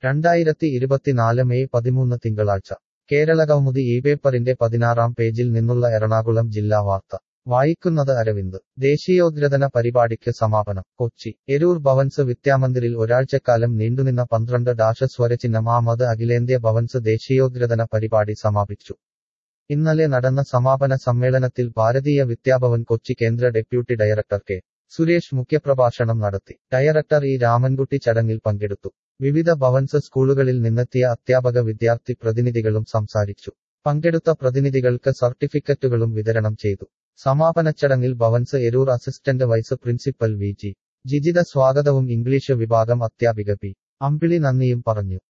രണ്ടായിരത്തി ഇരുപത്തിനാല് മെയ് പതിമൂന്ന് തിങ്കളാഴ്ച കേരളകൗമുദി ഈ പേപ്പറിന്റെ പതിനാറാം പേജിൽ നിന്നുള്ള എറണാകുളം ജില്ലാ വാർത്ത വായിക്കുന്നത് അരവിന്ദ് ദേശീയോദ്ഗ്രഥന പരിപാടിക്ക് സമാപനം കൊച്ചി എരൂർ ഭവൻസ് വിദ്യാമന്ദിറിൽ ഒരാഴ്ചക്കാലം നീണ്ടുനിന്ന പന്ത്രണ്ട് ഡാഷ സ്വരചിഹ്നം ആമത് അഖിലേന്ത്യാ ഭവൻസ് ദേശീയോദ്ഗ്രഥന പരിപാടി സമാപിച്ചു ഇന്നലെ നടന്ന സമാപന സമ്മേളനത്തിൽ ഭാരതീയ വിദ്യാഭവൻ കൊച്ചി കേന്ദ്ര ഡെപ്യൂട്ടി ഡയറക്ടർ കെ സുരേഷ് മുഖ്യപ്രഭാഷണം നടത്തി ഡയറക്ടർ ഇ രാമൻകുട്ടി ചടങ്ങിൽ പങ്കെടുത്തു വിവിധ ഭവൻസ് സ്കൂളുകളിൽ നിന്നെത്തിയ അധ്യാപക വിദ്യാർത്ഥി പ്രതിനിധികളും സംസാരിച്ചു പങ്കെടുത്ത പ്രതിനിധികൾക്ക് സർട്ടിഫിക്കറ്റുകളും വിതരണം ചെയ്തു സമാപന ചടങ്ങിൽ Bhavans Eroor assistant vice principal V G Jijitha സ്വാഗതവും ഇംഗ്ലീഷ് വിഭാഗം അധ്യാപിക പി അമ്പിളി നന്ദിയും പറഞ്ഞു